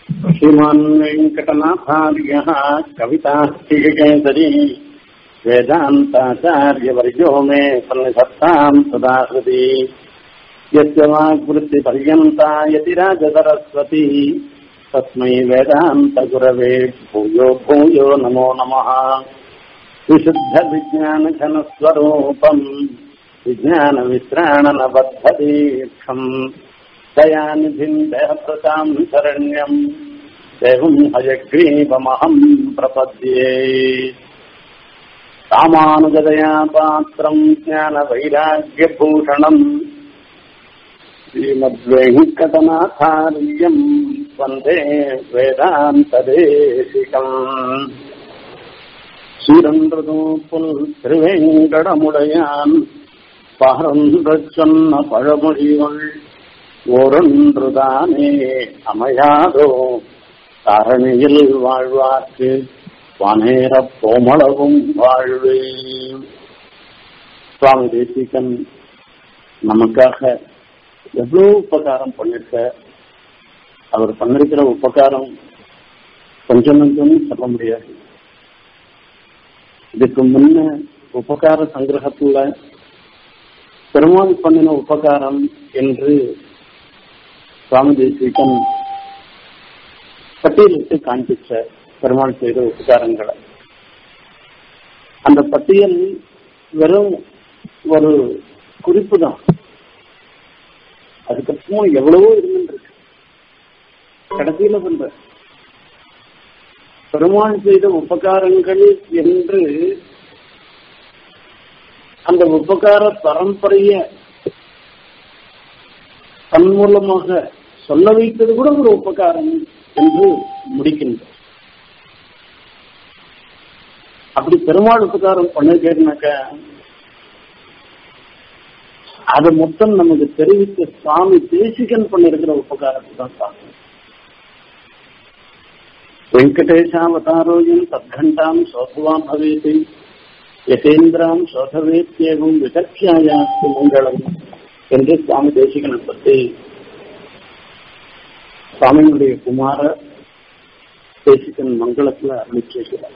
श्रीमान् वेङ्कटनाथार्यः कवितास्तिकेसरी वेदान्ताचार्यवर्यो मे सन्निधत्ताम् सदा हृदि यस्य वाग्वृत्तिपर्यन्ता यतिराजसरस्वती तस्मै वेदान्तगुरवे भूयो भूयो नमो नमः विशुद्धविज्ञानघनस्वरूपम् विज्ञानवित्राणनबद्धदीक्षम् दयानिधिम् देहप्रताम् शरण्यम् देवम् हयग्रीवमहम् प्रपद्ये रामानुजदया पात्रम् ज्ञानवैराग्यभूषणम् श्रीमद्वेङ्कटनाथार्यम् वन्दे वेदान्तदेशिकम् சீரன்றதோப்புல் திருவேங்கடமுடையான் பகரன்ற சொன்ன பழமொழிகள் ஓரொன்றுதானே அமையாதோ தரணியில் வாழ்வார்க்கு வனேர போமளவும் வாழ்வே சுவாமி தேசிகன் நமக்காக எவ்வளவு உபகாரம் பண்ணிருக்க அவர் பண்ணிருக்கிற உபகாரம் கொஞ்சம் கொஞ்சம் சொல்ல முடியாது இதுக்கு முன்ன உபகார சங்கிரகத்துல பெருமாள் பண்ணின உபகாரம் என்று சுவாமி தேசிகன் பட்டியலிட்டு காண்பிச்ச பெருமாள் செய்த உபகாரங்களை அந்த பட்டியல் வெறும் ஒரு குறிப்பு தான் அதுக்கப்புறம் எவ்வளவோ இருந்துருக்கு கடைசியில பண்ற பெருமாள் செய்த உபகாரங்கள் என்று அந்த உபகார பரம்பரைய தன் மூலமாக சொல்ல வைத்தது கூட ஒரு உபகாரம் என்று முடிக்கின்ற அப்படி பெருமாள் உபகாரம் பண்ணிருக்கேன்னாக்க அதை மொத்தம் நமக்கு தெரிவித்த சுவாமி தேசிகன் பண்ணிருக்கிற உபகாரத்தை தான் பார்க்கணும் வெங்கடேஷாவதாரோயம் தத்கண்டாம் சோபவா பவேதி யதேந்திராம் சோதவேத்தியகும் விதக்ஷாயாஸ்து மங்களம் என்று சுவாமி தேசிகனை பற்றி சுவாமியினுடைய குமார தேசிகன் மங்களத்துல அருளி செய்கிறார்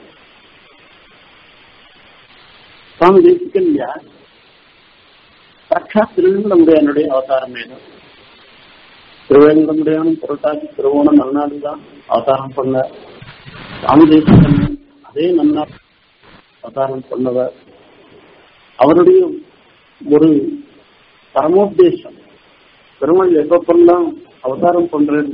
சுவாமி தேசிகன் யார் சாட்சாத் திருவேங்கடமுடையானுடைய அவதாரம் வேணும் திருவேங்கடமுடையானும் புரட்டாசி திருவோணம் நன்னாடு தான் அவதாரம் பண்ண சுவாமி தேசிகன் அதே நன்னாடு அவதாரம் பண்ணவர் அவருடைய ஒரு பரமோத்தேசம் பெருமாள் எப்பப்பெல்லாம் அவதாரம் பண்றேன்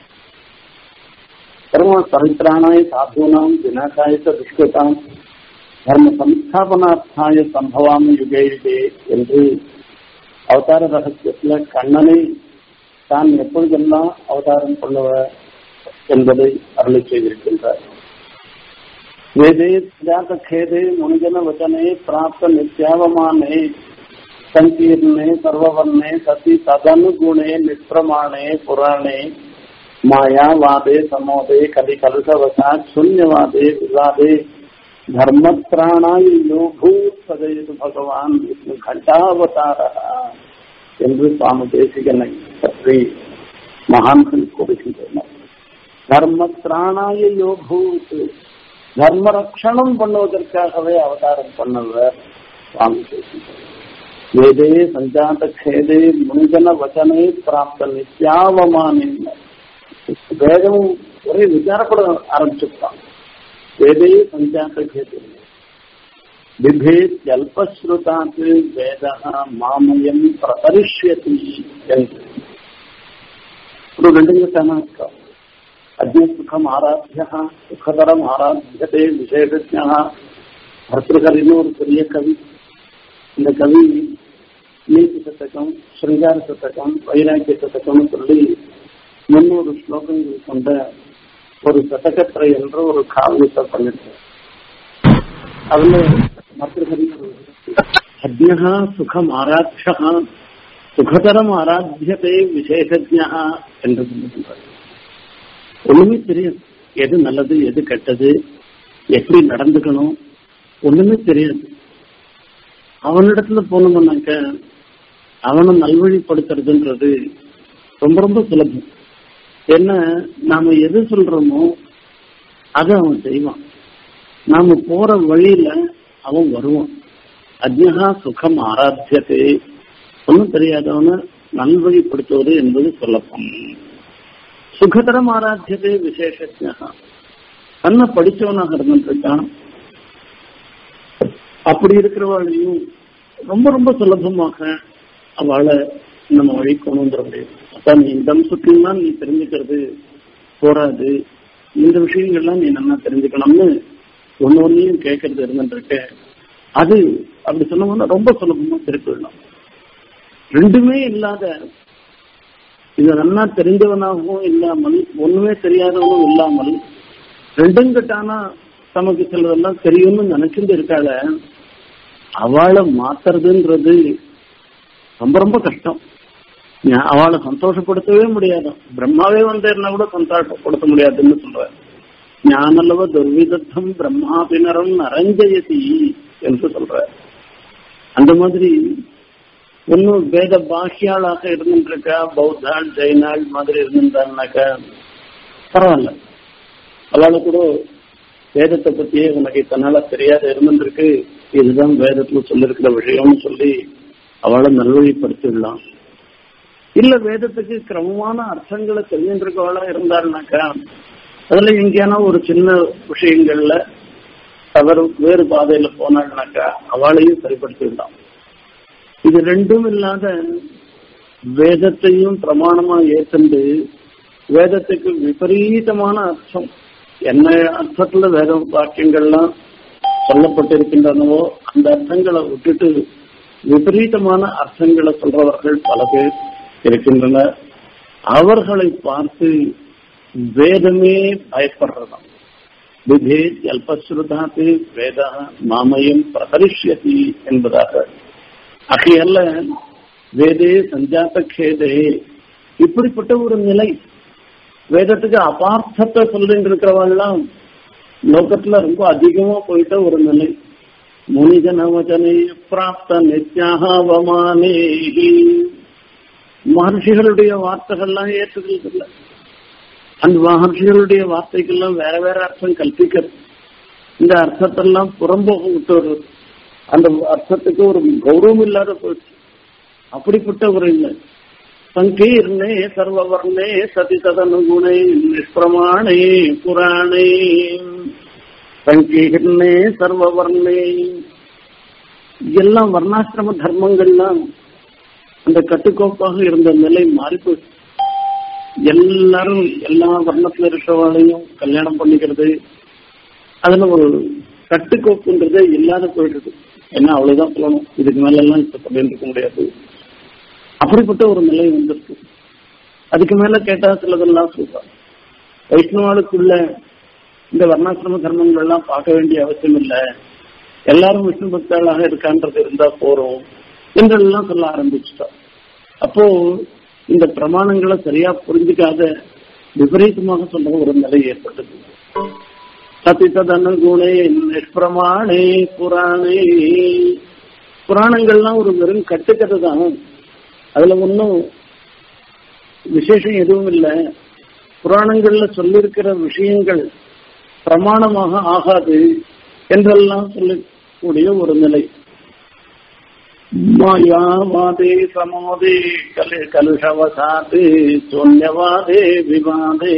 பெருமாள் சரித்திரானாய சாதுனாம் விநாசாயத்த துஷ்கதாம் தர்ம சம்ஸ்தாபனார்த்தாய சம்பவாமி யுகே யுகே என்று அவதார ரகசியத்துல கண்ணனை தான் எப்பொழுதெல்லாம் அவதாரம் பண்ணுவர் என்பதை அருளை செய்திருக்கின்றார் வேதே ஜாத கேதே முனிஜன வச்சனே பிராப்த நித்யாவமானே சங்கீர்ணே சர்வவர்ணே சதி ததனுகுணே நிஷ்பிரமாணே புராணே மாயாவாதே சமோதே கலி கலுஷவசா சூன்யவாதே விவாதே தர்மத்ராணாய் யோகூ சதயது பகவான் விஷ்ணு கண்டாவதார என்று சுவாமி தேசிகனை பற்றி மகான்கள் கூறுகின்றனர் தர்மத்ராணாய யோகூத்து தர்ம ரட்சணம் பண்ணுவதற்காகவே அவதாரம் பண்ணவர் சுவாமி தேசிகன் வேதே சஞ்சாத கேதே முனிஜன வச்சனே பிராப்த நித்யாவமான வேதம் ஒரே விசாரப்பட ஆரம்பிச்சுட்டான் வேதே சஞ்சாத கேதே விபேத்யல்பஸ்ருதாத் வேத மாமயம் பிரதரிஷ்யதி என்று ஒரு ரெண்டு நிமிஷம் இருக்கா अद्य सुखम आराध्य सुखतरम आराध्यते विशेषज्ञ भर्तृकरिன்னு ஒரு பெரிய கவி இந்த கவி நீதி சதகம் ஸ்ருங்கார சதகம் வைராக்கிய சதகம்னு சொல்லி முன்னூறு ஸ்லோகங்கள் கொண்ட ஒரு சதகத்திரை என்ற ஒரு காவியத்தை பண்ணிருக்கார் அதுல மற்றகரி அத்யா சுகம் ஆராட்சா சுகதரம் ஆராத்தியதே விசேஷஜா என்று சொல்லுகின்றார் ஒண்ணுமே தெரியாது எது நல்லது எது கெட்டது எப்படி நடந்துக்கணும் ஒண்ணுமே தெரியாது அவனிடத்துல போனோம்னாக்க அவனை நல்வழிப்படுத்துறதுன்றது ரொம்ப ரொம்ப சுலபம் என்ன நாம எது சொல்றோமோ அதை அவன் செய்வான் நாம போற வழியில அவன் வருவான் அஜ்ஞகா சுகம் ஆராத்தியத்தை ஒன்றும் தெரியாதவன நல்வழிப்படுத்துவது என்பது சொல்லப்போம் சுகதரம் ஆராத்தியதே விசேஷஜா தன்னை படிச்சவனாக இருந்துருக்கான் அப்படி இருக்கிறவாளையும் ரொம்ப ரொம்ப சுலபமாக அவளை நம்ம வழி கொண்டு வந்துட முடியும் அப்ப நீ இந்த அம்சத்தையும் நீ தெரிஞ்சுக்கிறது போராது இந்த விஷயங்கள்லாம் நீ நல்லா தெரிஞ்சுக்கணும்னு ஒன்னு ஒன்னையும் கேட்கறது இருந்துருக்க அது அப்படி சொன்னோம்னா ரொம்ப சுலபமா திருப்பிடலாம் ரெண்டுமே இல்லாத இத நல்லா தெரிஞ்சவனாகவும் இல்லாமல் ஒண்ணுமே தெரியாதவனும் இல்லாமல் ரெண்டும் கட்டானா தமக்கு சிலதெல்லாம் தெரியும்னு நினைச்சுட்டு இருக்காள அவளை மாத்துறதுன்றது ரொம்ப ரொம்ப கஷ்டம் அவளை சந்தோஷப்படுத்தவே முடியாது பிரம்மாவே வந்தேன்னா கூட சந்தோஷப்படுத்த முடியாதுன்னு சொல்ற ஞானலவ துர்விதத்தம் பிரம்மாபினரம் நரஞ்சயதி என்று சொல்ற அந்த மாதிரி ஒன்னும் வேத பாஷியாளாக இருந்துருக்கா பௌத்தாள் ஜெயினாள் மாதிரி இருந்திருந்தான்னாக்கா பரவாயில்ல அவளை கூட வேதத்தை பத்தியே உனக்கு தன்னால தெரியாத இருந்திருக்கு இதுதான் வேதத்துல சொல்லிருக்கிற விஷயம்னு சொல்லி அவளை நல்வழிப்படுத்திடலாம் இல்ல வேதத்துக்கு கிரமமான அர்த்தங்களை தெரிஞ்சிருக்கவளா இருந்தாள்னாக்கா அதுல எங்கேயான ஒரு சின்ன விஷயங்கள்ல தவறு வேறு பாதையில போனாள்னாக்கா அவளையும் சரிப்படுத்திடலாம் இது ரெண்டும் இல்லாத வேதத்தையும் பிரமாணமா ஏற்கண்டு வேதத்துக்கு விபரீதமான அர்த்தம் என்ன அர்த்தத்துல வேத வாக்கியங்கள்லாம் சொல்லப்பட்டிருக்கின்றனவோ அந்த அர்த்தங்களை விட்டுட்டு விபரீதமான அர்த்தங்களை சொல்றவர்கள் பல பேர் இருக்கின்றனர் அவர்களை பார்த்து வேதமே பயப்படுறதாம் விதே அல்பஸ்ருதாத்து வேத மாமயம் பிரகரிஷ்யதி என்பதாக ஆகையால வேதே சஞ்சாத்த கேதே இப்படிப்பட்ட ஒரு நிலை வேதத்துக்கு அபார்த்தத்தை சொல்லிட்டு இருக்கிறவங்கலாம் லோகத்துல ரொம்ப அதிகமா போயிட்ட ஒரு நிலை முனிஜன வச்சனை பிராப்த நித்யாகவமானே மகர்ஷிகளுடைய வார்த்தைகள்லாம் ஏற்றுக்கிறது இல்லை அந்த மகர்ஷிகளுடைய வார்த்தைக்கெல்லாம் வேற வேற அர்த்தம் கல்பிக்கிறது இந்த அர்த்தத்தெல்லாம் புறம்போக விட்டு வருது அந்த அர்த்தத்துக்கு ஒரு கௌரவம் இல்லாத போயிடுச்சு அப்படிப்பட்ட ஒரு இல்லை சங்கீர்ணே சர்வவர்ணே சதி ததனுகுணே நிஷ்பிரமாணே புராணே சங்கீர்ணே சர்வவர்ணே எல்லாம் வர்ணாசிரம தர்மங்கள்லாம் அந்த கட்டுக்கோப்பாக இருந்த நிலை மாறிப்போச்சு எல்லாரும் எல்லா வர்ணத்துல இருக்கிறவங்களையும் கல்யாணம் பண்ணிக்கிறது அதுல ஒரு கட்டுக்கோப்புன்றதே இல்லாத போயிடுது ஏன்னா அவ்வளவுதான் சொல்லணும் இதுக்கு மேல எல்லாம் இப்ப சொல்லிட்டு இருக்க முடியாது அப்படிப்பட்ட ஒரு நிலை வந்திருக்கு அதுக்கு மேல கேட்டா சிலதெல்லாம் சொல்றான் வைஷ்ணவாளுக்குள்ள இந்த வர்ணாசிரம தர்மங்கள் எல்லாம் பார்க்க வேண்டிய அவசியம் இல்லை எல்லாரும் விஷ்ணு பக்தர்களாக இருக்கான்றது இருந்தா போறோம் என்றெல்லாம் சொல்ல ஆரம்பிச்சுட்டா அப்போ இந்த பிரமாணங்களை சரியா புரிஞ்சுக்காத விபரீதமாக சொல்ற ஒரு நிலை ஏற்பட்டது சதிதனுகுணே நிஷ்பிரமாணே புராணே புராணங்கள்லாம் ஒரு வெறும் கட்டுக்கதை தான் அதுல ஒன்றும் விசேஷம் எதுவும் இல்லை புராணங்கள்ல சொல்லியிருக்கிற விஷயங்கள் பிரமாணமாக ஆகாது என்றெல்லாம் சொல்லக்கூடிய ஒரு நிலை மாயாவாதே சமோதே கலு கலுஷவசாது சூன்யவாதே விவாதே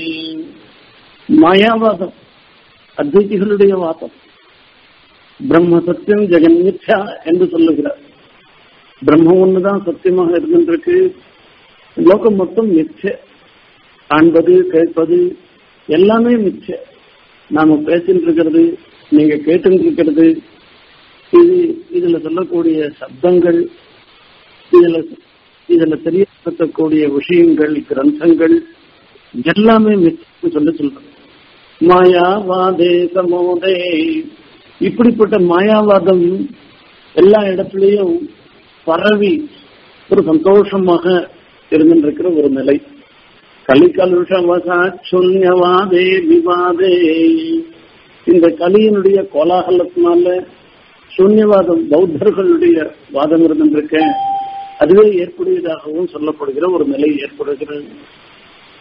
மாயாவாதம் அத்வைதிகளுடைய வாதம் பிரம்ம சத்தியம் ஜெகன் மித்யா என்று சொல்லுகிறார் பிரம்மம் ஒண்ணுதான் சத்தியமாக இருந்திருக்கு லோகம் மொத்தம் மிச்ச காண்பது கேட்பது எல்லாமே மிச்ச நாம பேசிட்டு இருக்கிறது நீங்க கேட்டு இருக்கிறது இது இதுல சொல்லக்கூடிய சப்தங்கள் இதுல இதுல தெரியப்படுத்தக்கூடிய விஷயங்கள் கிரந்தங்கள் எல்லாமே மிச்சம் சொல்ல சொல்றோம் மாயாவாதே சமோதே இப்படிப்பட்ட மாயாவாதம் எல்லா இடத்துலயும் பரவி ஒரு சந்தோஷமாக இருந்திருக்கிற ஒரு நிலை கலிகலுஷவசா சுன்யவாதே விவாதே இந்த கலியினுடைய கோலாகலத்தினால சூன்யவாதம் பௌத்தர்களுடைய வாதம் இருந்திருக்க அதுவே ஏற்படுவதாகவும் சொல்லப்படுகிற ஒரு நிலை ஏற்படுகிறது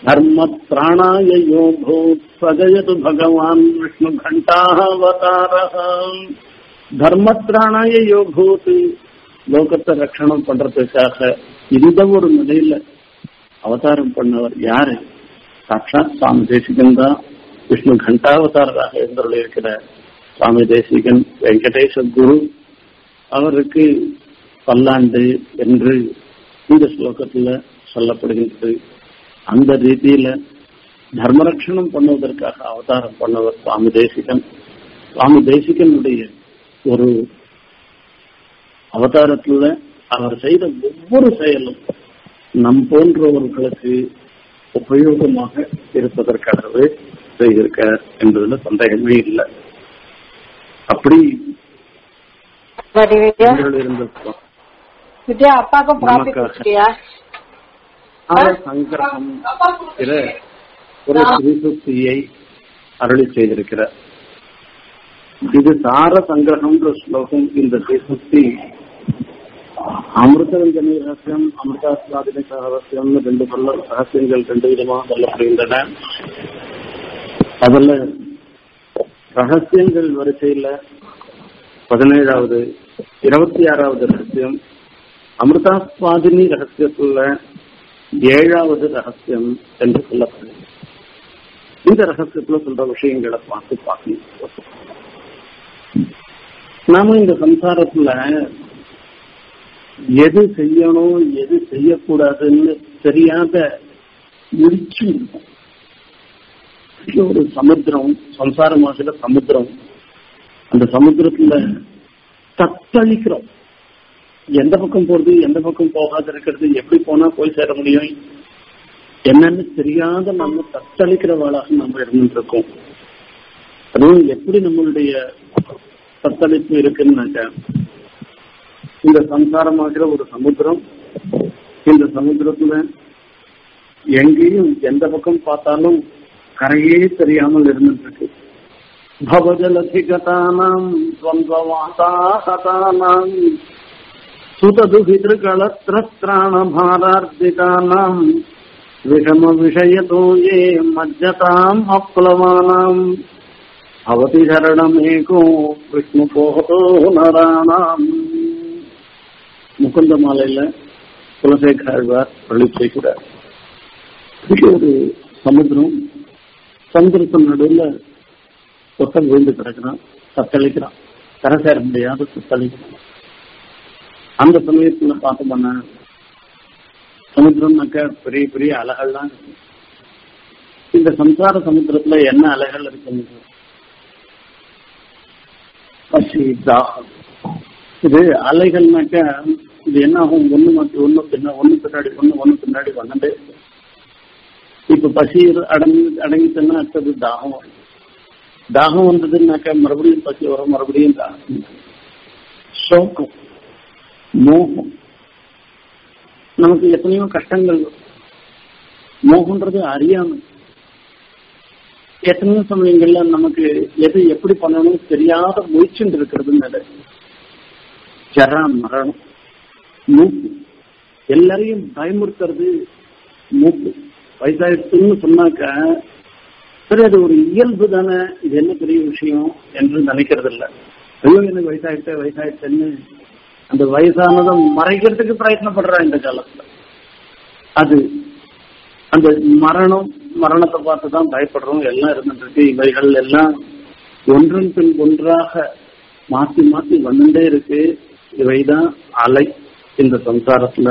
धर्मत्राणाय यो भूत् स्वजयतु भगवान् विष्णुघण्टावतारः தர்மத்திரானாய யோ பூத் லோகத்தை ரட்சணம் பண்றதுக்காக இந்த ஒரு நிலையில அவதாரம் பண்ணவர் யாரு சாட்சாத் சுவாமி தேசிகன் தான் விஷ்ணு கண்டாவதாரராக இருந்துள்ள இருக்கிற சுவாமி தேசிகன் வெங்கடேச குரு அவருக்கு பல்லாண்டு என்று இந்த ஸ்லோகத்துல சொல்லப்படுகின்றது அந்த ரீதியில தர்மரட்சணம் பண்ணுவதற்காக அவதாரம் பண்ணவர் சுவாமி தேசிகன் சுவாமி தேசிகனுடைய ஒரு அவதாரத்துல அவர் செய்த ஒவ்வொரு செயலும் நம் போன்றவர்களுக்கு உபயோகமாக இருப்பதற்காகவே செய்திருக்கார் என்பதுல சந்தேகமே இல்லை அப்படி बड़ी विजय நீங்கள் இருந்திருக்கிறோம் विजय अपा को प्राप्त नमस्कार। किया ஆக சங்கிரகம் என்கிற ஒரு திரிசுத்தியை அருளி செய்திருக்கிறார் இது சார சங்கிரகம்ன்ற ஸ்லோகம் இந்த திரிசுத்தி அமிர்தரஞ்சனி ரகசியம் அமிர்தாஸ்வாதின ரகசியம் ரெண்டு சொல்ல ரகசியங்கள் ரெண்டு விதமாக சொல்லப்படுகின்றன அதுல ரகசியங்கள் வரிசையில பதினேழாவது இருபத்தி ஆறாவது ரகசியம் அமிர்தாஸ்வாதினி ரகசியத்துல ஏழாவது ரகசியம் என்று சொல்லப்படுது இந்த ரகசியத்துல சொல்ற விஷயங்களை பார்த்து பார்க்கணும் நாம இந்த சம்சாரத்துல எது செய்யணும் எது செய்யக்கூடாதுன்னு தெரியாத முடிச்சு இருக்கும். இது ஒரு சமுத்திரம் சம்சாரமாகிற சமுத்திரம் அந்த சமுத்திரத்துல தத்தளிக்கிறோம் எந்த பக்கம் போறது எந்த பக்கம் போகாது இருக்கிறது எப்படி போனா போய் சேர முடியும் என்னன்னு தெரியாத நம்ம தத்தளிக்கிறவளாக நம்ம இருந்துட்டு இருக்கோம் அதுவும் எப்படி நம்மளுடைய தத்தளிப்பு இருக்குன்னாக்க இந்த சம்சாரமாகிற ஒரு சமுத்திரம் இந்த சமுத்திரத்துல எங்கேயும் எந்த பக்கம் பார்த்தாலும் கரையே தெரியாமல் இருந்துட்டு இருக்கு பவஜலதிகதானாம் துவந்தவாசாகதானாம் सुतदुहितृकलत्रत्राणभारार्दितानाम् विषमविषयतो ये मज्जताम् अप्लवानाम् भवति शरणमेको विष्णुपोहतो नराणाम् முகுந்த மாலையில குலசேகராழ்வார் பள்ளி செய்கிறார் இது ஒரு சமுத்திரம் சமுத்திரத்தின் நடுவில் ஒருத்தன் விழுந்து கிடக்கிறான் தத்தளிக்கிறான் கரை சேர முடியாத தத்தளிக்கிறான் அந்த சமயத்துல பார்த்தோம்னா சமுத்திரம்னாக்க பெரிய பெரிய அலைகள்லாம் இருக்கு இந்த சம்சார சமுத்திரத்துல என்ன அலைகள் இருக்குன்னு பசி தாகம் இது அலைகள்னாக்க இது என்ன ஆகும் ஒண்ணு மாத்தி ஒண்ணு பின்ன ஒண்ணு பின்னாடி ஒண்ணு ஒண்ணு பின்னாடி வந்துட்டே இருக்கும். இப்ப பசி அடங்கி அடங்கிச்சுன்னா அடுத்தது தாகம் வரும். தாகம் வந்ததுன்னாக்க மறுபடியும் பசி வரும் மறுபடியும் தாகம் சோகம் மோகம் நமக்கு எத்தனையோ கஷ்டங்கள் வரும். மோகம்ன்றது அறியாமை எத்தனையோ சமயங்கள்ல நமக்கு எது எப்படி பண்ணணும் தெரியாத முயற்சின்னு இருக்கிறது நிலை ஜரா மரணம் மூப்பு எல்லாரையும் பயமுறுத்துறது மூப்பு வயசாயிடுச்சுன்னு சொன்னாக்க சரி அது ஒரு இயல்பு தானே இது என்ன பெரிய விஷயம் என்று நினைக்கிறது இல்ல ஐயோ எனக்கு வயசாயிட்ட வயசாயிட்டேன்னு அந்த வயசானதை மறைக்கிறதுக்கு பிரயத்னப்படுறா இந்த காலத்துல அது அந்த மரணம் மரணத்தை பார்த்து தான் பயப்படுறோம் எல்லாம் இருந்துட்டு இருக்கு இவைகள் எல்லாம் ஒன்றன் பின் ஒன்றாக மாத்தி மாத்தி வந்துட்டே இருக்கு இவைதான் அலை இந்த சம்சாரத்துல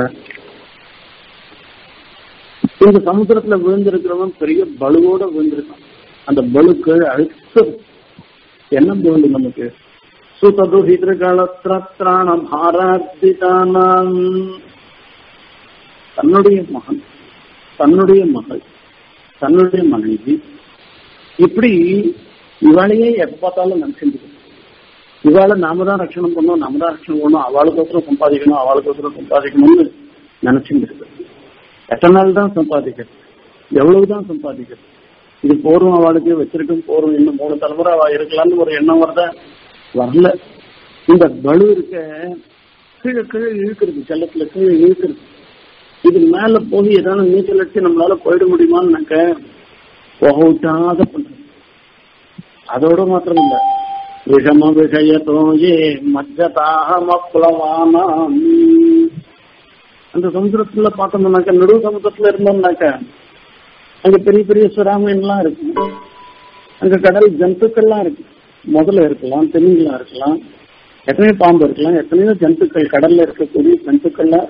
இந்த சமுத்திரத்துல விழுந்திருக்கிறவன் பெரிய பலுவோட விழுந்திருக்கான் அந்த பலுக்கு அழுத்தம் என்ன வேண்டும் நமக்கு சுததுஹிதிருகளத்திராணம் ஆராத்திதானாம் தன்னுடைய மகன் தன்னுடைய மகள் தன்னுடைய மனைவி இப்படி இவளையே எப்ப பார்த்தாலும் நினைச்சிருக்கு இவாளை நாம தான் ரட்சணம் பண்ணோம் நாம தான் ரட்சணம் பண்ணணும் அவளுக்கோசரம் சம்பாதிக்கணும் அவளுக்கோசரம் சம்பாதிக்கணும்னு நினைச்சுட்டு இருக்கு எத்தனை நாள் தான் சம்பாதிக்கிறது எவ்வளவுதான் சம்பாதிக்கிறது இது போரும் அவளுக்கு வச்சிருக்கும் போரும் இன்னும் மூணு தலைமுறை அவ இருக்கலாம்னு ஒரு எண்ணம் வரத வரல இந்த பலு இருக்க கீழே கீழே இழுக்கிறது செல்லத்துல கீழே இழுக்கிறது இது மேல போய் ஏதாவது நீச்சல் அடிச்சு நம்மளால போயிட முடியுமான்னாக்க போக விட்டாத பண்றது அதோட மாத்திரம் இல்ல விஷம விஷயத்தோ ஏ மஜ்ஜதாக மப்ளவானாம் அந்த சமுத்திரத்துல பார்த்தோம்னாக்க நடு சமுத்திரத்துல இருந்தோம்னாக்க அங்க பெரிய பெரிய சுறாமீன்லாம் இருக்கு அங்க கடல் ஜந்துக்கள்லாம் இருக்கு முதல்ல இருக்கலாம் தெலுங்குலாம் இருக்கலாம் எத்தனையோ பாம்பு இருக்கலாம் எத்தனையோ ஜந்துக்கள் கடல்ல இருக்கக்கூடிய ஜந்துக்கள்லாம்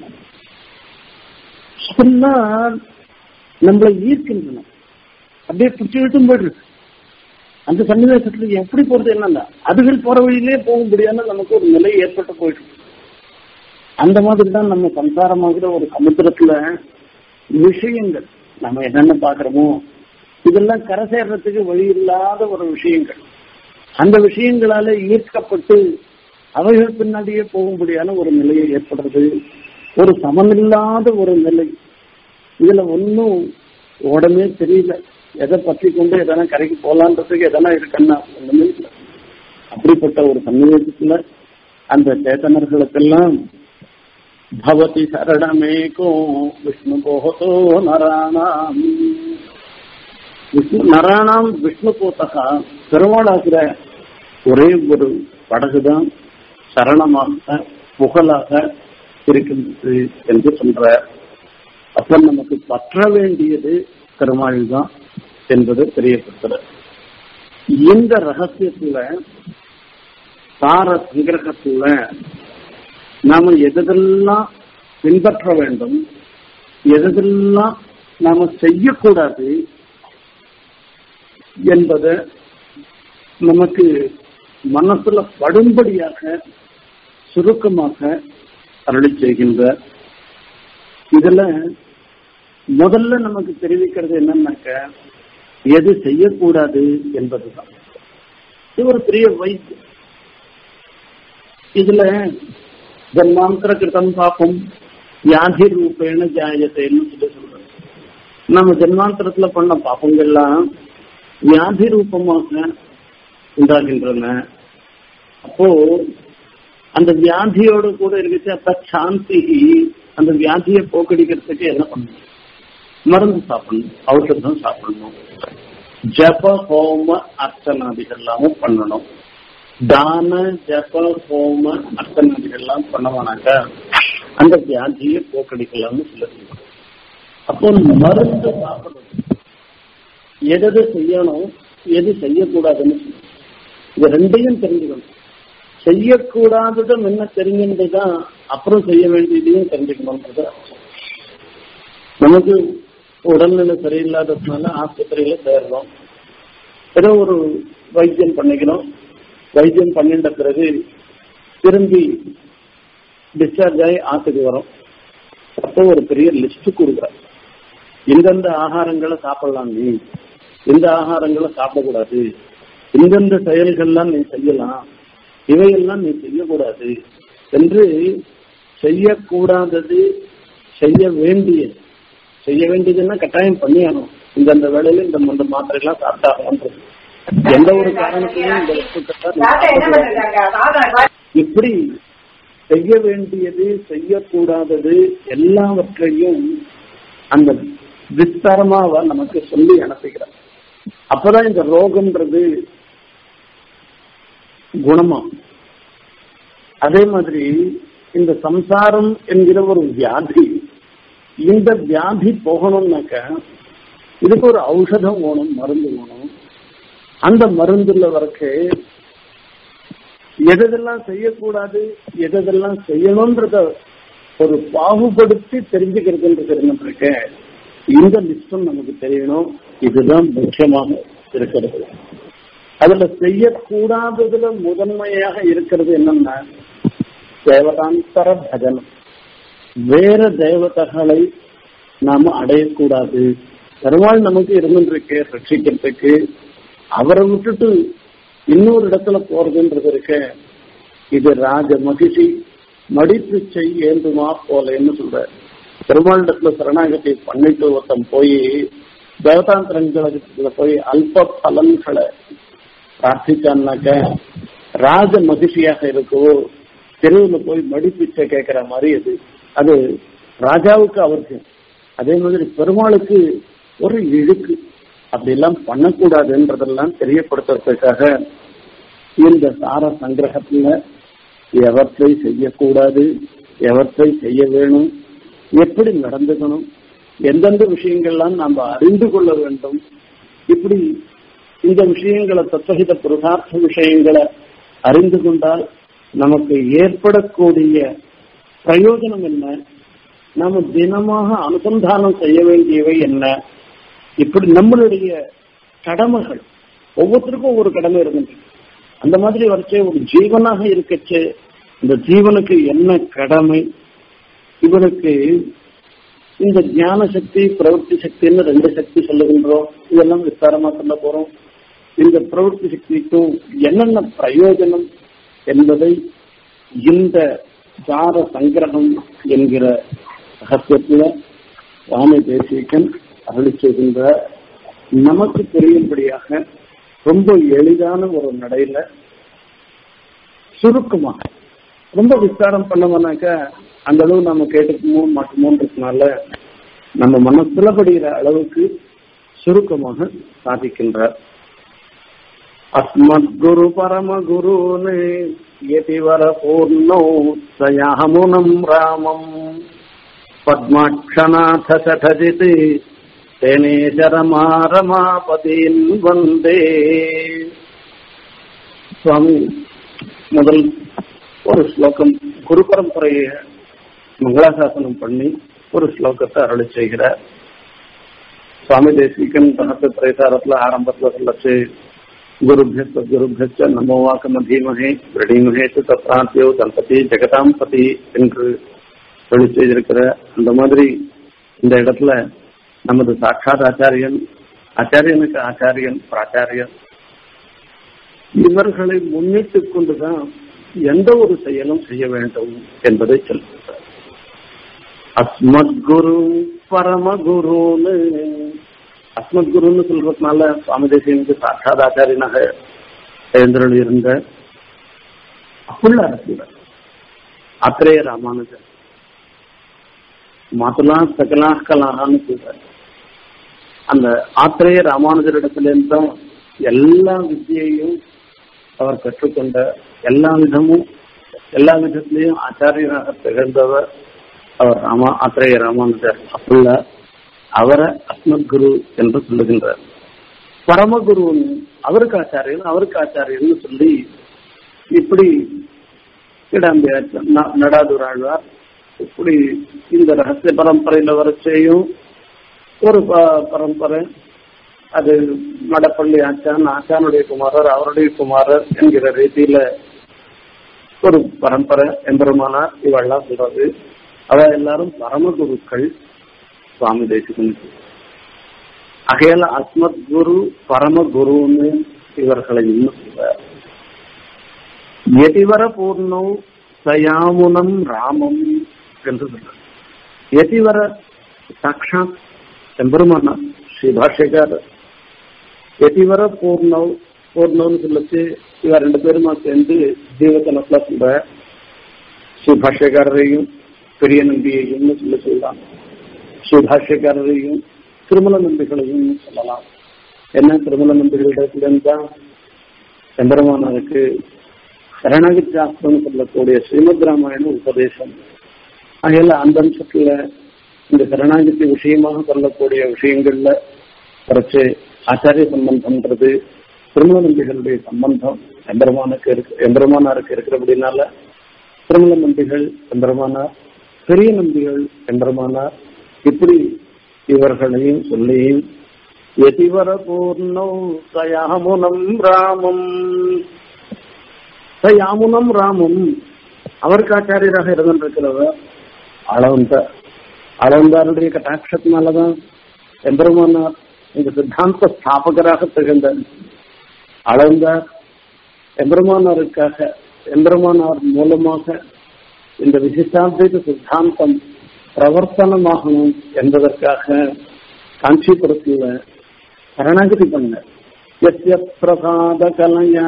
அதெல்லாம் நம்மளை ஈர்க்கின்றன அப்படியே பிடிச்சி விட்டும் போயிடுது அந்த சன்னிவேசத்துல எப்படி போறது என்னன்னா அதுகள் போற வழியிலே போக முடியாம நமக்கு ஒரு நிலை ஏற்பட்டு போயிடும் அந்த மாதிரி தான் நம்ம சம்சாரமாகிற ஒரு சமுத்திரத்துல விஷயங்கள் நம்ம என்னென்ன பாக்குறோமோ இதெல்லாம் கரை சேர்றதுக்கு வழி இல்லாத ஒரு விஷயங்கள் அந்த விஷயங்களால ஈர்க்கப்பட்டு அவைகள் பின்னாடியே போகும்படியான ஒரு நிலையை ஏற்படுறது ஒரு சமமில்லாத ஒரு நிலை இதுல ஒன்னும் உடனே தெரியல எதை பற்றி கொண்டு எதனா கரைக்கு போலான்றதுக்கு எதனா இருக்குன்னா ஒண்ணுமே இல்லை அப்படிப்பட்ட ஒரு சன்னிவேசத்துல அந்த சேத்தனர்களுக்கெல்லாம் பவதி சரணமேகோ விஷ்ணு போகத்தோ நராணாம் விஷ்ணு நராணாம் விஷ்ணு போத்தகா பெருமாளாகிற ஒரே ஒரு படகுதான் சரணமாக புகழாக இருக்கின்றது என்று சொல்ற அப்ப நமக்கு பற்ற வேண்டியது பெருமாள் தான் என்பது தெரியப்படுத்துற இந்த ரகசியத்துல சார சங்கிரகத்துல நாம எதெல்லாம் பின்பற்ற வேண்டும் எதெல்லாம் நாம செய்யக்கூடாது என்பதை நமக்கு மனசுல படும்படியாக சுருக்கமாக அருளி செய்கின்ற இதுல முதல்ல நமக்கு தெரிவிக்கிறது என்னன்னாக்க எது செய்யக்கூடாது என்பதுதான் இது ஒரு பெரிய வைத்தியம் இதுல ஜன்மாந்திர கிருதம் பாப்பம் வியாதி ரூபேன ஜாயத்தைன்னு சொல்லி சொல்றோம் நம்ம ஜென்மாந்திரத்துல பண்ண பாப்பங்கள்லாம் வியாதி ரூபமாக உண்டாகின்றன அப்போ அந்த வியாதியோடு கூட இருந்துச்சு அப்ப சாந்தி அந்த வியாதியை போக்கடிக்கிறதுக்கு என்ன பண்ணணும் மருந்து சாப்பிடணும் ஔஷதம் சாப்பிடணும் ஜப ஹோம அர்ச்சனாதிகள் எல்லாமும் பண்ணணும் தான ஜப ஹோம அர்ச்சனாதிகள் எல்லாம் பண்ணவானாக்கா அந்த வியாதியை போக்கடிக்கலாம்னு சொல்லுங்க அப்போ மருந்து சாப்பிடணும் எது செய்யணும் எது செய்யக்கூடாதுன்னு சொல்லணும் இது ரெண்டையும் தெரிஞ்சுக்கணும் செய்யக்கூடாததை முன்ன தெரிஞ்சுட்டுதான் அப்புறம் செய்ய வேண்டியதையும் தெரிஞ்சுக்கணும்ன்றது நமக்கு உடல்நிலை சரியில்லாததுனால ஆஸ்பத்திரியில சேர்றோம் ஏதோ ஒரு வைத்தியம் பண்ணிக்கணும் வைத்தியம் பண்ணிட்ட பிறகு திரும்பி டிஸ்சார்ஜ் ஆகி ஆத்துக்கு வரும் அப்போ ஒரு பெரிய லிஸ்ட் கொடுக்குறாரு எந்தெந்த ஆகாரங்களை சாப்பிடலாம் நீ எந்த ஆகாரங்களை சாப்பிடக்கூடாது எந்தெந்த செயல்கள்லாம் நீ செய்யலாம் இவையெல்லாம் நீ செய்யக்கூடாது என்று செய்யக்கூடாதது செய்ய வேண்டியது செய்ய வேண்டியதுன்னா கட்டாயம் பண்ணியாகணும் இந்த அந்த வேலையில இந்த இந்த மாத்திரை எல்லாம் சாப்பிட்டாகன்றது எந்த ஒரு காரணத்தையும் இந்த வஸ்துக்கள் இப்படி செய்ய வேண்டியது செய்யக்கூடாதது எல்லாவற்றையும் அந்த விஸ்தாரமா அவ நமக்கு சொல்லி அனுப்புகிறார் அப்பதான் இந்த ரோகம்ன்றது குணமா அதே மாதிரி இந்த சம்சாரம் என்கிற ஒரு வியாதி இந்த வியாதி போகணும்னாக்க இதுக்கு ஒரு ஔஷதம் வேணும் மருந்து வேணும் அந்த மருந்துல வரக்கு எதெல்லாம் செய்யக்கூடாது எதெல்லாம் செய்யணும்ன்றத ஒரு பாகுபடுத்தி தெரிஞ்சுக்கிறதுன்றது இருக்க இந்த லிஸ்டும் நமக்கு தெரியணும் இதுதான் முக்கியமாக இருக்கிறது அதுல செய்யக்கூடாததுல முதன்மையாக இருக்கிறது என்னன்னா தேவதாந்தர பஜனம் வேற தேவதைகளை நாம அடையக்கூடாது பெருமாள் நமக்கு இருந்துருக்கு ரட்சிக்கிறதுக்கு அவரை விட்டுட்டு இன்னொரு இடத்துல போறதுன்றது இருக்க இது ராஜ மகிழ்ச்சி மடிப்பு செய் ஏந்துமா போலன்னு சொல்ற பெருமாளிடத்துல சரணாகதி பண்ணிட்டு ஒருத்தன் போய் தேவதாந்திரங்களுக்கு போய் அல்ப பலன்களை பிரார்த்திச்சான்னாக்க ராஜ மகிழ்ச்சியாக இருக்கவோ தெருவில் போய் மடிப்பிச்சை கேட்கிற மாதிரி அது அது ராஜாவுக்கு அவருக்கு அதே மாதிரி பெருமாளுக்கு ஒரு இழுக்கு அப்படி எல்லாம் பண்ணக்கூடாதுன்றதெல்லாம் தெரியப்படுத்துறதுக்காக இந்த சார சங்கிரகத்துல எவற்றை செய்யக்கூடாது எவற்றை செய்ய வேணும் எப்படி நடந்துக்கணும் எந்தெந்த விஷயங்கள்லாம் நாம் அறிந்து கொள்ள வேண்டும் இப்படி இந்த விஷயங்களை தத்துவகித புருஷார்த்த விஷயங்களை அறிந்து கொண்டால் நமக்கு ஏற்படக்கூடிய பிரயோஜனம் என்ன நாம தினமாக அனுசந்தானம் செய்ய வேண்டியவை என்ன இப்படி நம்மளுடைய கடமைகள் ஒவ்வொருத்தருக்கும் ஒவ்வொரு கடமை இருக்கின்றது அந்த மாதிரி வரைச்சே ஒரு ஜீவனாக இருக்கச்சே இந்த ஜீவனுக்கு என்ன கடமை இவனுக்கு இந்த ஞான சக்தி பிரவൃத்தி சக்தின்னு ரெண்டு சக்தி சொல்லுகின்றோம் இதெல்லாம் விஸ்தாரமா சொல்ல போறோம் இந்த பிரவൃத்தி சக்திக்கும் என்னென்ன பிரயோஜனம் என்பதை இந்த ஜார சங்கிரகம் என்கிற ரகசியத்துல சுவாமி தேசிகன் அருளி செய்கின்ற நமக்கு தெரியும்படியாக ரொம்ப எளிதான ஒரு நடையில சுருக்கமாக ரொம்ப விஸ்தாரம் பண்ணோம்னாக்க அந்த அளவு நம்ம கேட்டுக்குமோ மாட்டோமோன்றதுனால நம்ம மனசுல படுகிற அளவுக்கு சுருக்கமாக சாதிக்கின்றார் அஸ்மத்குரு பரமகுருனே யதிவர பூர்ணோ சயாமுனம் ராமம் பத்மாட்சநாத சடஜித் தேனேசரமாரமாபதீன் வந்தே சுவாமி முதல் ஒரு ஸ்லோகம் குரு பரம்பரைய மங்களாசாசனம் பண்ணி ஒரு ஸ்லோகத்தை அருளி செய்கிறார் சுவாமி தேசிகன் தனக்கு திரைசாரத்துல ஆரம்பத்துல சொல்லச்சு குருபியஸ்த குருபியஸ்த நமோ வாக்கம தீமகே விரடீமகே தத்ராத்தியோ தம்பதி ஜெகதாம் பதி என்று சொல்லி செய்திருக்கிற அந்த மாதிரி இந்த இடத்துல நமது சாட்சாத் ஆச்சாரியன் ஆச்சாரியனுக்கு ஆச்சாரியன் பிராச்சாரியன் இவர்களை முன்னிட்டுக் கொண்டுதான் எந்த ஒரு செயலும் செய்ய வேண்டும் என்பதை சொல்கிறார் அஸ்மத் குரு பரமகுருன்னு அஸ்மத் குருன்னு சொல்றதுனால சுவாமி தேசியனுக்கு சாட்சாத் ஆச்சாரியனாக எழுந்தருள் இருந்த அப்புள்ள அரசியல் அத்திரேய ராமானுஜர் மாத்துலா சகலா கலான்னு சொல்றாரு அந்த ஆத்திரேய ராமானுஜரிடத்திலிருந்து தான் எல்லா வித்தியையும் அவர் கற்றுக்கொண்ட எல்லா விதமும் எல்லா விதத்திலையும் ஆச்சாரியராக திகழ்ந்தவர் அவர் ராமா ஆத்திரேய ராமானுஜர் அப்புள்ள அவரை அஸ்மத் குரு என்று சொல்லுகின்றார் பரமகுரு அவருக்கு ஆச்சாரியன் அவருக்கு ஆச்சாரியன்னு சொல்லி இப்படி கிடாம்பி நடாதூர் ஆழ்வார் இப்படி இந்த ரகசிய பரம்பரையில வரிசையும் ஒரு பரம்பரை அது மடப்பள்ளி ஆச்சான் ஆச்சானுடைய குமாரர் அவருடைய குமாரர் என்கிற ரீதியில ஒரு பரம்பரை எம்பெருமானார் இவெல்லாம் சொல்றது அவ எல்லாரும் பரமகுருக்கள் சுவாமி தேசிகனுக்கு அகையால அஸ்மத் குரு பரமகுருன்னு இவர்களை இன்னும் சொல்றார் எதிவர பூர்ணம் சயாமுனம் ராமம் என்று சொல்றார் எதிவர சாட்சாத் எம்பெருமானார் ஸ்ரீ பாஷ்யக்காரர் எதிவர பூர்ணவ் பூர்ணவ்னு சொல்லிச்சு இவ ரெண்டு பேருமா சேர்ந்து ஜீவத்தனத்துல சொல்ற ஸ்ரீ பாஷ்யக்காரரையும் பெரிய நம்பியையும் சொல்லி சொல்லலாம் ஸ்ரீ பாஷ்யக்காரரையும் திருமல நம்பிகளையும் சொல்லலாம் என்ன திருமல நம்பிகளிடத்திலிருந்து தான் எம்பெருமானருக்கு சரணாகி சாஸ்திரம் சொல்லக்கூடிய ஸ்ரீமத் ராமாயண உபதேசம் அதில் அந்த அம்சத்துல இந்த சரணாகதி விஷயமாக சொல்லக்கூடிய விஷயங்கள்ல குறைச்சு ஆச்சாரிய சம்பந்தம்ன்றது திருமல நம்பிகளுடைய சம்பந்தம் எம்பெருமானுக்கு இருக்கு எம்பெருமானாருக்கு இருக்கிறபடினால திருமல நம்பிகள் எம்பெருமானார் பெரிய நம்பிகள் எம்பெருமானார் இப்படி இவர்களையும் சொல்லி எதிவர பூர்ணோ சயாமுனம் ராமம் சயாமுனம் ராமம் அவருக்கு ஆச்சாரியராக இருந்திருக்கிறவர் அளவந்த அளவந்தாருடைய கட்டாட்சத்தினாலதான் எம்பெருமானார் இந்த சித்தாந்த ஸ்தாபகராக திகழ்ந்தார் அளந்தார் எம்பெருமானாருக்காக எம்பெருமானார் மூலமாக இந்த விசிஷ்டாத்வைத சித்தாந்தம் பிரவர்த்தனமாகணும் என்பதற்காக காஞ்சிபுரத்தில் சரணாகதி பண்ண यस्य प्रसादकलया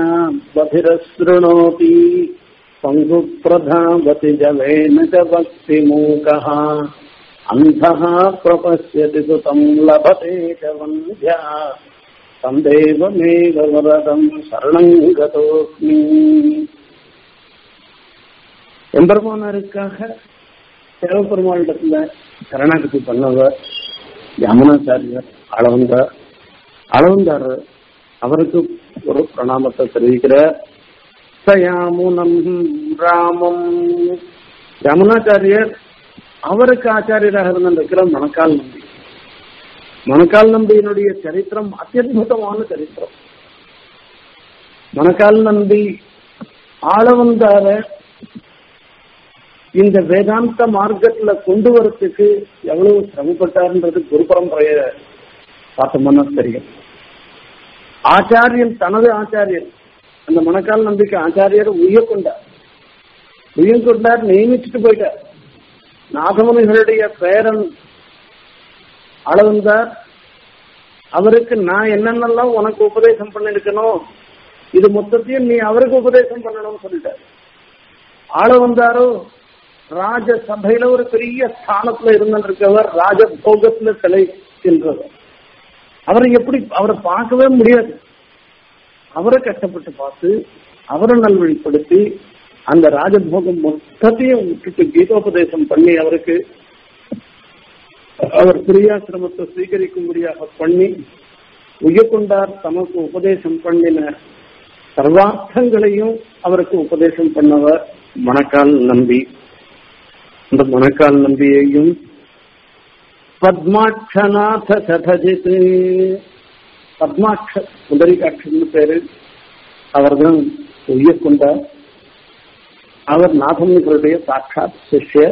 बधिरशृणोति पङ्गुप्रधावति जवेन च भक्तिमूकः अन्धः प्रपश्यति सुतं लभते च वन्द्या तं देवमेव वरदं शरणं गतोऽस्मि எம்பெருமானாருக்காக சிவபெருமானிடத்துல சரணாகதி பண்ணவர் யமுனாச்சாரியர் அளவந்தார் அளவந்தார் அவருக்கு ஒரு பிரணாமத்தை தெரிவிக்கிற சயாமுனம் ராமம் யமுனாச்சாரியர் அவருக்கு ஆச்சாரியராக இருந்திருக்கிற மணக்கால் நம்பி மணக்கால் நம்பியினுடைய சரித்திரம் அத்தியுதமான சரித்திரம் மணக்கால் நம்பி ஆளவந்தார இந்த வேதாந்த மார்க்கத்துல கொண்டு வரத்துக்கு எவ்வளவு சிரமப்பட்டார்ன்றது குரு பரம்பரைய பார்த்தோம்னா தெரியும் ஆச்சாரியன் தனது ஆச்சாரியன் அந்த மணக்கால் நம்பிக்கை ஆச்சாரியர் உய்ய கொண்டார் உய்ய கொண்டார் நியமிச்சுட்டு போயிட்டார் நாகமுனிகளுடைய பேரன் அளவந்தார் அவருக்கு நான் என்னென்னலாம் உனக்கு உபதேசம் பண்ணிருக்கணும் இது மொத்தத்தையும் நீ அவருக்கு உபதேசம் பண்ணணும்னு சொல்லிட்டார் ஆள வந்தாரோ ராஜ சபையில ஒரு பெரிய ஸ்தானத்துல இருந்திருக்கவர் ராஜ போகத்துல சிலை சென்றவர் அவரை எப்படி அவரை பார்க்கவே முடியாது அவரை கஷ்டப்பட்டு பார்த்து அவரை நல்வழிப்படுத்தி அந்த ராஜபோகம் மொத்தத்தையும் விட்டுட்டு கீதோபதேசம் பண்ணி அவருக்கு அவர் பிரியாசிரமத்தை ஸ்வீகரிக்கும்படியாக பண்ணி உயர்கொண்டார் தமக்கு உபதேசம் பண்ணின சர்வார்த்தங்களையும் அவருக்கு உபதேசம் பண்ணவர் மணக்கால் நம்பி இந்த மணக்கால் நம்பியையும் பத்மாட்சநாத சதஜித் பத்மாட்ச புதரிகாட்சன்னு பேரு அவர்தான் உயர்கொண்டார் அவர் நாகமுனிகளுடைய சாட்சாத் சிஷ்யர்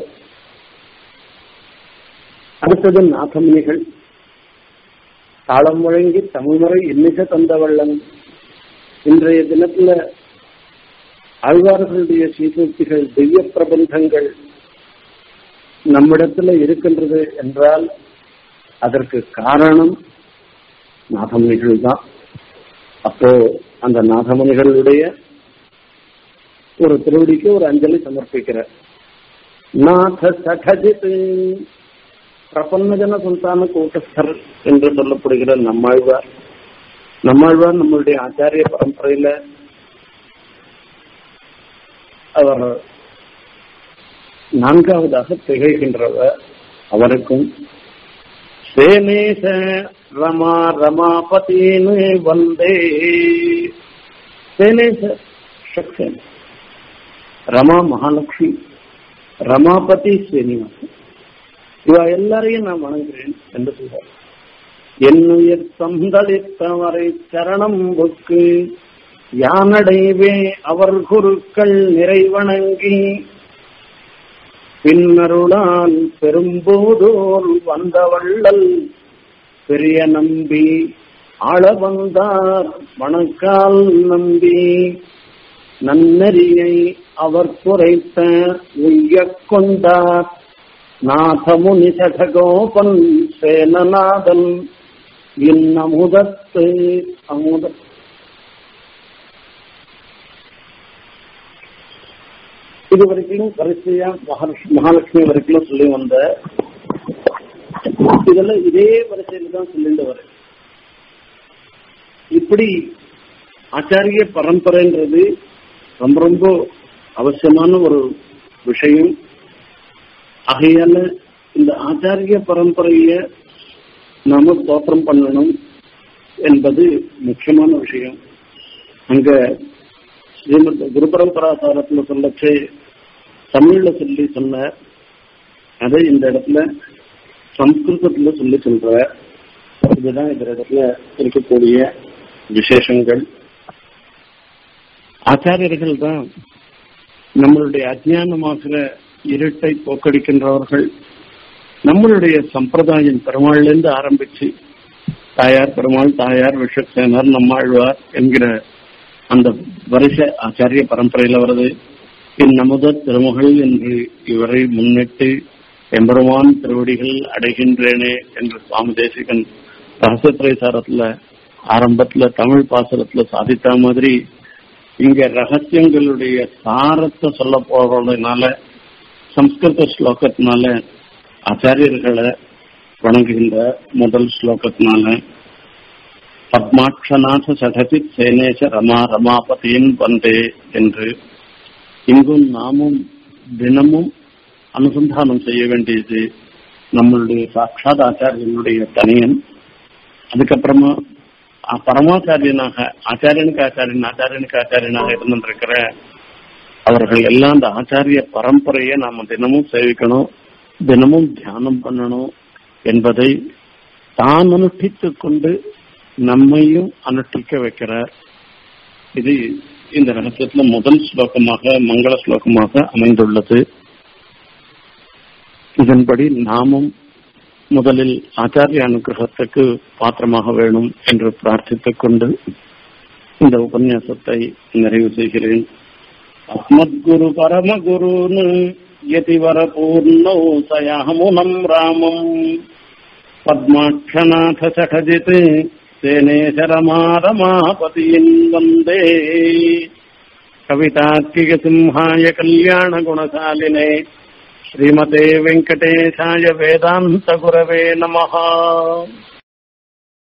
அடுத்தது நாகமுனிகள் தாளம் வழங்கி தமிழ்முறை இன்னிச தந்தவள்ளன் இன்றைய தினத்துல ஆழ்வார்களுடைய சீசூக்திகள் திவ்ய பிரபந்தங்கள் நம்மிடத்துல இருக்கின்றது என்றால் அதற்கு காரணம் நாகமுனிகள் தான் அப்போ அந்த நாகமுனிகளுடைய ஒரு திருவடிக்கு ஒரு அஞ்சலி சமர்ப்பிக்கிறார் நாத சடஜித் பிரபன்னஜன சுல்தான கூட்டஸ்தர் என்று சொல்லப்படுகிற நம்மாழ்வார் நம்மாழ்வார் நம்மளுடைய ஆச்சாரிய பரம்பரையில அவர் நான்காவதாக திகழ்கின்றவர் அவருக்கும் சேனேச ரமா ரமாபதினு வந்தே சேனேச சக்சன் ரமா மகாலட்சுமி ரமாபதி ஸ்ரீனிவாசன் இவ எல்லாரையும் நான் வணங்குகிறேன் என்று சொல்றார் என்னுயிர் சந்தளித்தவரை சரணம் புக்கு யானடைவே அவர் குருக்கள் நிறைவணங்கி பின்னருளான் பெரும்போதோர் வந்தவள்ளல் பெரிய நம்பி ஆள வந்தார் வணக்கால் நம்பி நன்னெறியை அவர் குறைத்த உய்யக் கொண்டார் நாதமுனி சடகோபன் சேனநாதன் இன்னமுதத்து அமுத இது வரைக்கும் வரிசையா மகாலட்சுமி மகாலட்சுமி வரைக்கும் சொல்லி வந்த இதெல்லாம் இதே வரிசையில தான் சொல்லிட்டு வர இப்படி ஆச்சாரிய பரம்பரைன்றது ரொம்ப ரொம்ப அவசியமான ஒரு விஷயம் ஆகையால இந்த ஆச்சாரிய பரம்பரைய நாம தோற்றம் பண்ணணும் என்பது முக்கியமான விஷயம் அங்க ஸ்ரீமத் குரு பரம்பராசாரத்துல சொல்லச்சு தமிழ்ல சொல்லி சொன்ன அதை இந்த இடத்துல சம்ஸ்கிருதத்துல சொல்லி சொல்ற இதுதான் இந்த இடத்துல இருக்கக்கூடிய விசேஷங்கள் ஆச்சாரியர்கள் தான் நம்மளுடைய அஜ்ஞானமாகிற இருட்டை போக்கடிக்கின்றவர்கள் நம்மளுடைய சம்பிரதாயம் பெருமாள்லேருந்து ஆரம்பிச்சு தாயார் பெருமாள் தாயார் விஷக்சேனர் நம்மாழ்வார் என்கிற அந்த வருஷ ஆச்சாரிய பரம்பரையில வருது இந்நமுத திருமகள் என்று இவரை முன்னிட்டு எம்பெருமான் திருவடிகள் அடைகின்றேனே என்று சுவாமி தேசிகன் ரகசியத்துறை சாரத்துல ஆரம்பத்துல தமிழ் பாசுரத்துல சாதித்த மாதிரி இங்க ரகசியங்களுடைய சாரத்தை சொல்ல போறதுனால சம்ஸ்கிருத ஸ்லோகத்தினால ஆச்சாரியர்களை வணங்குகின்ற முதல் ஸ்லோகத்தினால பத்மாட்சநாத சடசித் சேனேச ரமா ரமாபதியின் வந்தே என்று இங்கும் நாமும் தினமும் அனுசந்தானம் செய்ய வேண்டியது நம்மளுடைய சாட்சாத் ஆச்சாரியனுடைய தனியன் அதுக்கப்புறமா அ- பரமாச்சாரியனாக ஆச்சாரியனுக்கு ஆச்சாரியன் ஆச்சாரியனுக்கு ஆச்சாரியனாக இருந்திருக்கிற அவர்கள் எல்லாம் அந்த ஆச்சாரிய பரம்பரையை நாம தினமும் சேவிக்கணும் தினமும் தியானம் பண்ணணும் என்பதை தான் அனுஷ்டித்துக் கொண்டு நம்மையும் அனுஷ்டிக்க வைக்கிறார் இது இந்த ரகசியத்துல முதல் ஸ்லோகமாக மங்கள ஸ்லோகமாக அமைந்துள்ளது இதன்படி நாமும் முதலில் ஆச்சாரிய அனுகிரகத்துக்கு பாத்திரமாக வேணும் என்று பிரார்த்தித்துக் கொண்டு இந்த உபன்யாசத்தை நிறைவு செய்கிறேன் அஸ்மத்குரு பரமகுருன் யதிவர பூர்ணோ சயாமுனம் ராமம் பத்மாட்சநாத சடஜித் சேனேசரமாரமாபதியின் வந்தே கவிதாத்கிக சிம்ஹாய கல்யாண குணசாலினே श्रीमते वेङ्कटेशाय वेदान्तगुरवे नमः